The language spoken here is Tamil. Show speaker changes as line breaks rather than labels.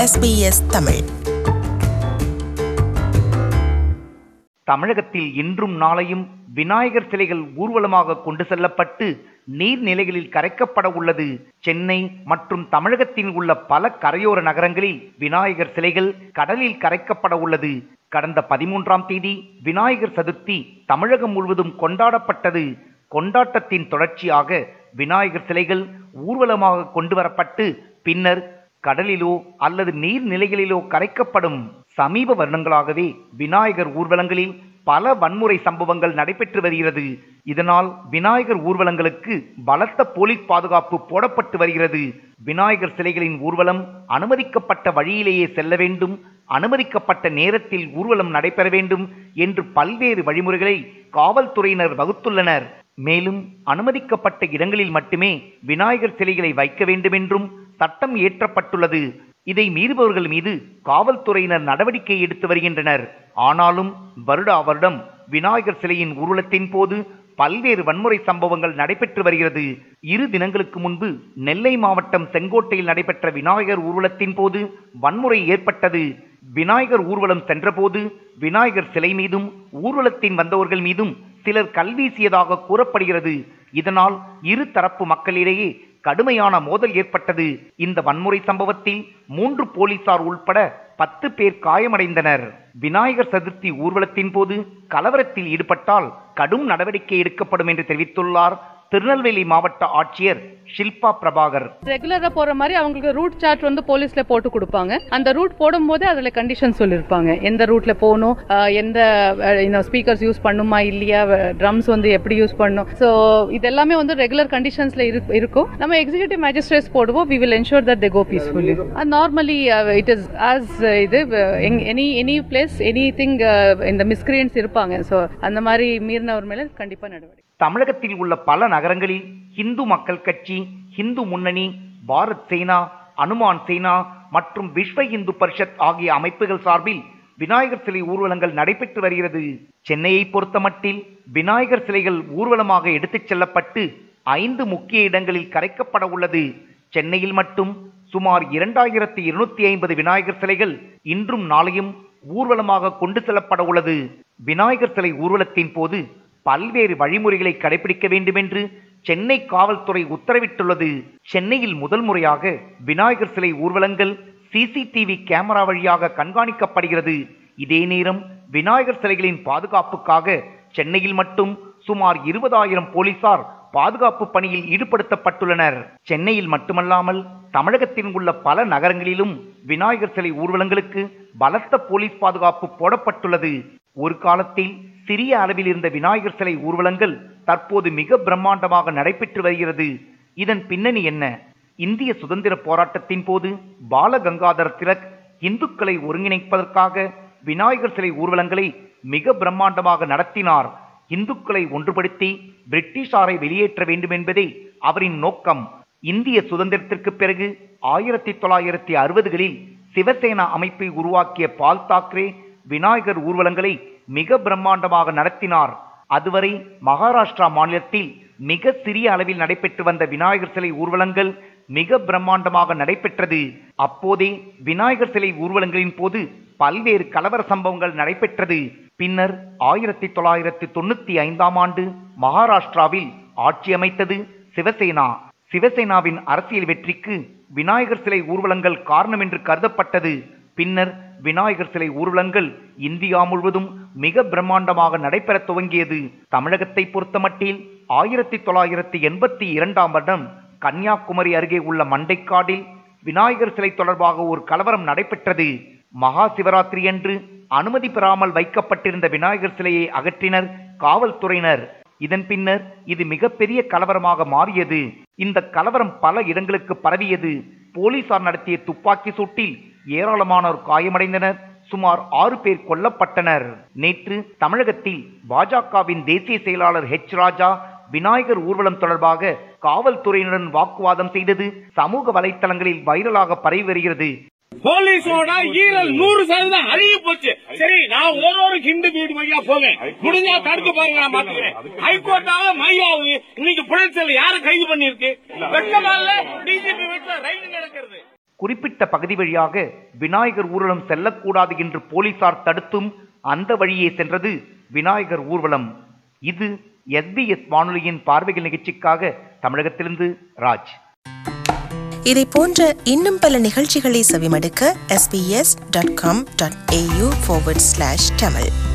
SBS தமிழ்
தமிழகத்தில் இன்றும் நாளையும் விநாயகர் சிலைகள் ஊர்வலமாக கொண்டு செல்லப்பட்டு நீர்நிலைகளில் கரைக்கப்பட உள்ளது சென்னை மற்றும் தமிழகத்தில் உள்ள பல கரையோர நகரங்களில் விநாயகர் சிலைகள் கடலில் கரைக்கப்பட உள்ளது கடந்த பதிமூன்றாம் தேதி விநாயகர் சதுர்த்தி தமிழகம் முழுவதும் கொண்டாடப்பட்டது கொண்டாட்டத்தின் தொடர்ச்சியாக விநாயகர் சிலைகள் ஊர்வலமாக கொண்டு வரப்பட்டு பின்னர் கடலிலோ அல்லது நீர்நிலைகளிலோ கரைக்கப்படும் சமீப வருடங்களாகவே விநாயகர் ஊர்வலங்களில் பல வன்முறை சம்பவங்கள் நடைபெற்று வருகிறது இதனால் விநாயகர் ஊர்வலங்களுக்கு பலத்த போலீஸ் பாதுகாப்பு போடப்பட்டு வருகிறது விநாயகர் சிலைகளின் ஊர்வலம் அனுமதிக்கப்பட்ட வழியிலேயே செல்ல வேண்டும் அனுமதிக்கப்பட்ட நேரத்தில் ஊர்வலம் நடைபெற வேண்டும் என்று பல்வேறு வழிமுறைகளை காவல்துறையினர் வகுத்துள்ளனர் மேலும் அனுமதிக்கப்பட்ட இடங்களில் மட்டுமே விநாயகர் சிலைகளை வைக்க வேண்டும் என்றும் சட்டம் இயற்றப்பட்டுள்ளது இதை மீறுபவர்கள் மீது காவல்துறையினர் நடவடிக்கை எடுத்து வருகின்றனர் ஆனாலும் வருடா வருடம் விநாயகர் சிலையின் ஊர்வலத்தின் போது பல்வேறு வன்முறை சம்பவங்கள் நடைபெற்று வருகிறது இரு தினங்களுக்கு முன்பு நெல்லை மாவட்டம் செங்கோட்டையில் நடைபெற்ற விநாயகர் ஊர்வலத்தின் போது வன்முறை ஏற்பட்டது விநாயகர் ஊர்வலம் சென்றபோது விநாயகர் சிலை மீதும் ஊர்வலத்தின் வந்தவர்கள் மீதும் சிலர் கல்வீசியதாக கூறப்படுகிறது இதனால் இரு தரப்பு மக்களிடையே கடுமையான மோதல் ஏற்பட்டது இந்த வன்முறை சம்பவத்தில் மூன்று போலீசார் உள்பட பத்து பேர் காயமடைந்தனர் விநாயகர் சதுர்த்தி ஊர்வலத்தின் போது கலவரத்தில் ஈடுபட்டால் கடும் நடவடிக்கை எடுக்கப்படும் என்று தெரிவித்துள்ளார் திருநெல்வேலி மாவட்ட ஆட்சியர் ஷில்பா பிரபாகர்
ரெகுலரா போற மாதிரி அவங்களுக்கு ரூட் சார்ட் வந்து போலீஸ்ல போட்டு கொடுப்பாங்க அந்த ரூட் போடும்போதே அதுல கண்டிஷன் சொல்லிருப்பாங்க எந்த ரூட்ல போகணும் அஹ், எந்த ஸ்பீக்கர்ஸ் யூஸ் பண்ணுமா இல்லையா ட்ரம்ஸ் வந்து எப்படி யூஸ் பண்ணும் ஸோ இது எல்லாமே வந்து ரெகுலர் கண்டிஷன்ஸ்ல இருக்கும் நம்ம எக்ஸிகூட்டிவ் மேஜிஸ்ட்ரேட்ஸ் போடுவோம் we will ensure that they go peacefully normally it is as இது any any place anything இந்த மிஸ்கிரியன்ஸ் இருப்பாங்க ஸோ அந்த மாதிரி மீறினவர் மேல கண்டிப்பா நடவடிக்கை
தமிழகத்தில் உள்ள பல நகரங்களில் இந்து மக்கள் கட்சி இந்து முன்னணி பாரத் சேனா அனுமான் சேனா மற்றும் விஸ்வ இந்து பரிஷத் ஆகிய அமைப்புகள் சார்பில் விநாயகர் சிலை ஊர்வலங்கள் நடைபெற்று வருகிறது சென்னையை பொறுத்தமட்டில் விநாயகர் சிலைகள் ஊர்வலமாக எடுத்துச் செல்லப்பட்டு ஐந்து முக்கிய இடங்களில் கரைக்கப்பட உள்ளது சென்னையில் மட்டும் சுமார் இரண்டாயிரத்தி இருநூத்தி ஐம்பது விநாயகர் சிலைகள் இன்றும் நாளையும் ஊர்வலமாக கொண்டு செல்லப்பட உள்ளது விநாயகர் சிலை ஊர்வலத்தின் போது பல்வேறு வழிமுறைகளை கடைபிடிக்க வேண்டும் என்று சென்னை காவல்துறை உத்தரவிட்டுள்ளது சென்னையில் முதல் முறையாக விநாயகர் சிலை ஊர்வலங்கள் சிசிடிவி கேமரா வழியாக கண்காணிக்கப்படுகிறது இதே நேரம் விநாயகர் சிலைகளின் பாதுகாப்புக்காக சென்னையில் மட்டும் சுமார் இருபதாயிரம் போலீசார் பாதுகாப்பு பணியில் ஈடுபடுத்தப்பட்டுள்ளனர் சென்னையில் மட்டுமல்லாமல் தமிழகத்தில் உள்ள பல நகரங்களிலும் விநாயகர் சிலை ஊர்வலங்களுக்கு பலத்த போலீஸ் பாதுகாப்பு போடப்பட்டுள்ளது ஒரு காலத்தில் சிறிய அளவில் இருந்த விநாயகர் சிலை ஊர்வலங்கள் தற்போது மிக பிரம்மாண்டமாக நடைபெற்று வருகிறது இதன் பின்னணி என்ன இந்திய சுதந்திர போராட்டத்தின் போது பாலகங்காதர திலக் இந்துக்களை ஒருங்கிணைப்பதற்காக விநாயகர் சிலை ஊர்வலங்களை மிக பிரம்மாண்டமாக நடத்தினார் இந்துக்களை ஒன்றுபடுத்தி பிரிட்டிஷாரை வெளியேற்ற வேண்டும் என்பதே அவரின் நோக்கம் இந்திய சுதந்திரத்திற்கு பிறகு ஆயிரத்தி தொள்ளாயிரத்தி அறுபதுகளில் சிவசேனா அமைப்பை உருவாக்கிய பால் தாக்கரே விநாயகர் ஊர்வலங்களை மிக பிரம்மாண்டமாக நடத்தினார் அதுவரை மகாராஷ்டிரா மாநிலத்தில் மிக சிறிய அளவில் நடைபெற்று வந்த விநாயகர் சிலை ஊர்வலங்கள் மிக பிரம்மாண்டமாக நடைபெற்றது அப்போதே விநாயகர் சிலை ஊர்வலங்களின் போது பல்வேறு கலவர சம்பவங்கள் நடைபெற்றது பின்னர் ஆயிரத்தி தொள்ளாயிரத்தி தொண்ணூத்தி ஐந்தாம் ஆண்டு மகாராஷ்டிராவில் ஆட்சி அமைத்தது சிவசேனா சிவசேனாவின் அரசியல் வெற்றிக்கு விநாயகர் சிலை ஊர்வலங்கள் காரணம் என்று கருதப்பட்டது பின்னர் விநாயகர் சிலை ஊர்வலங்கள் இந்தியா முழுவதும் மிக பிரம்மாண்டமாக நடைபெற துவங்கியது தமிழகத்தை பொறுத்தமட்டில் ஆயிரத்தி தொள்ளாயிரத்தி எண்பத்தி இரண்டாம் வருடம் கன்னியாகுமரி அருகே உள்ள மண்டைக்காடில் விநாயகர் சிலை தொடர்பாக ஒரு கலவரம் நடைபெற்றது மகா சிவராத்திரி அன்று அனுமதி பெறாமல் வைக்கப்பட்டிருந்த விநாயகர் சிலையை அகற்றினர் காவல்துறையினர் இதன் பின்னர் இது மிகப்பெரிய கலவரமாக மாறியது இந்த கலவரம் பல இடங்களுக்கு பரவியது போலீசார் நடத்திய துப்பாக்கி சூட்டில் ஏராளமானோர் காயமடைந்தனர் சுமார் ஆறு பேர் கொல்லப்பட்டனர் நேற்று தமிழகத்தில் பாஜகவின் தேசிய செயலாளர் ஹெச் ராஜா விநாயகர் ஊர்வலம் தொடர்பாக காவல்துறையினருடன் வாக்குவாதம் செய்தது சமூக வலைத்தளங்களில் வைரலாக பரவி வருகிறது
போலீஸோட ஈரல் நூறு சதவீதம் அழுகி போச்சு சரி நான் ஒரு ஒரு ஹிந்து வீடு வழியா போவேன் முடிஞ்சா தடுக்க பாருங்க நான் பாத்துக்கிறேன் ஹைகோர்ட்டாவது மையாவது இன்னைக்கு புழல் யாரு கைது பண்ணிருக்கு வெட்டமா இல்ல டிஜிபி வீட்டுல ரைடு நடக்கிறது
குறிப்பிட்ட பகுதி வழியாக விநாயகர் ஊர்வலம் செல்லக்கூடாது என்று போலீசார் தடுத்தும் அந்த வழியே சென்றது விநாயகர் ஊர்வலம் இது எஸ்பிஎஸ் வானொலியின் பார்வைகள் நிகழ்ச்சிக்காக தமிழகத்திலிருந்து ராஜ்
இதை போன்ற இன்னும் பல நிகழ்ச்சிகளை செவிமடுக்க sbs.com.au forward slash tamil